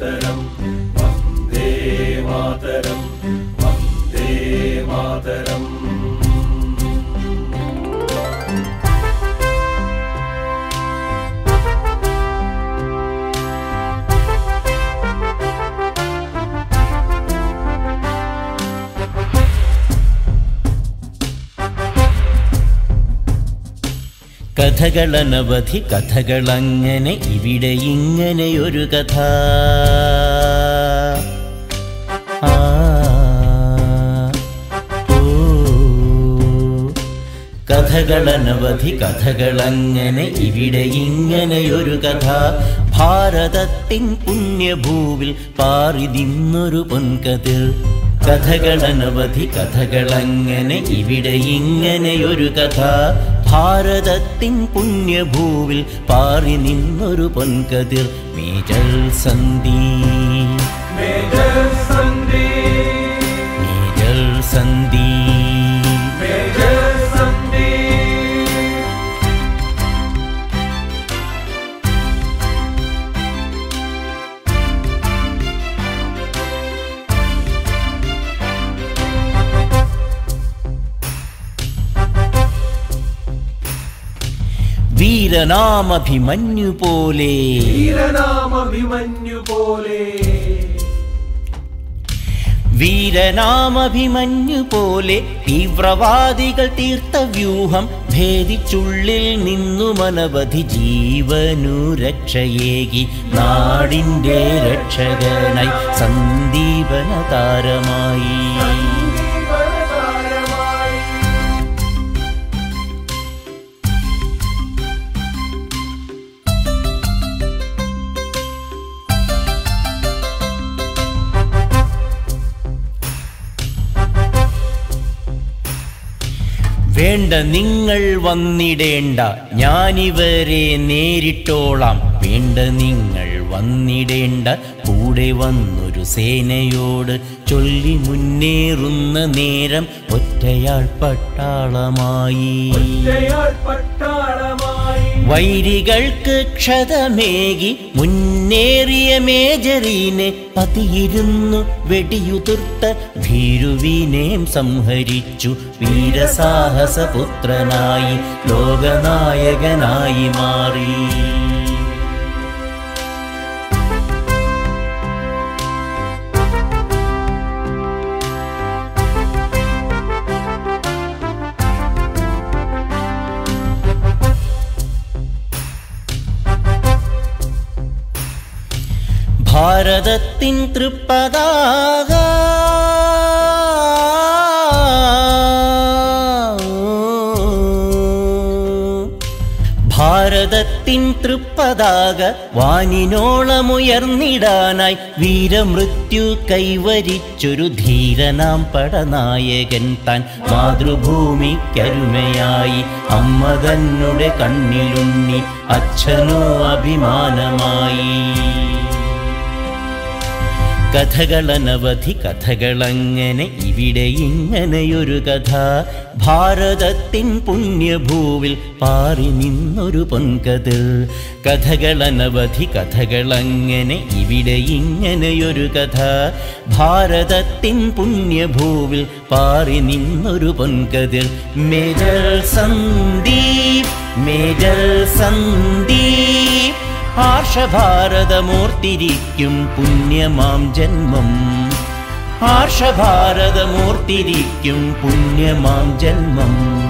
മാതരം വന്ദേ മാതരം വന്ദേ മാതരം കഥകളനവധി കഥകളങ്ങനെ ഇവിടെ ഇങ്ങനെയൊരു കഥ ആ, ഓ. കഥകളനവധി കഥകളങ്ങനെ ഇവിടെ ഇങ്ങനെയൊരു കഥ ഭാരതത്തിൻ പുണ്യഭൂവിൽ പാറി നിന്നൊരു പൊൻകതിർ കഥകളനവധി കഥകളങ്ങനെ ഇവിടെ ഇങ്ങനെയൊരു കഥ ഭാരതത്തിൻ പുണ്യഭൂവിൽ പാറി നിന്നൊരു പൊൻകതിർ മേജൽ സന്ധി മേജർ സന്ധി മേജൽ സന്ധി മേജർ സന്ധി വീരനാമഭിമന്യു പോലെ വീരനാമഭിമന്യു പോലെ വീരനാമഭിമന്യു പോലെ തീവ്രവാദികൾ തീർത്ത വ്യൂഹം ഭേദിച്ചുള്ളിൽ നിന്നു മനവധി ജീവനു രക്ഷയേകി നാടിൻ്റെ രക്ഷകനായി സന്ദീപന താരമായി ജീവനതാരമായി വേണ്ട നിങ്ങൾ വന്നിടേണ്ട ഞാനിവരെ നേരിട്ടോളാം വേണ്ട നിങ്ങൾ വന്നിടേണ്ട കൂടെ വന്നൊരു സേനയോട് ചൊല്ലി മുന്നേറുന്ന നേരം ഒറ്റയാൾ പട്ടാളമായി ഒറ്റയാൾ പട്ടാളമായി വൈരികൾക്ക് ക്ഷതമേകി മുന്നേറിയ മേജറീനെ പതിയിരുന്നു വെടിയുതിർത്ത ഭീരുവിനെയും സംഹരിച്ചു വീരസാഹസപുത്രനായി ലോകനായകനായി മാറി ഭാരതത്തിൻ തൃപ്പതാക ഭാരതത്തിൻ തൃപ്പതാക വാനിനോളമുയർന്നിടാനായി വീരമൃത്യു കൈവരിച്ചൊരു ധീരനാം പടനായകൻ താൻ മാതൃഭൂമിക്കരുമയായി അമ്മ തന്നെ കണ്ണിലുണ്ണി അച്ഛനോ അഭിമാനമായി കഥകളനവധി കഥകളങ്ങനെ ഇവിടെ ഇങ്ങനെയൊരു കഥ ഭാരതത്തിൻ പുണ്യഭൂവിൽ പാറി നിന്നൊരു പൊൻകതിർ കഥകളനവധി കഥകളങ്ങനെ ഇവിടെ ഇങ്ങനെയൊരു കഥ ഭാരതത്തിൻ പുണ്യഭൂവിൽ പാറി നിന്നൊരു പൊൻകതിർ മേജർ സന്ദീപ് മേജർ സന്ദീപ് ആർഷഭാരതമൂർത്തിരിക്കും പുണ്യമാം ജന്മം ആർഷഭാരതമൂർത്തിരിക്കും പുണ്യമാം ജന്മം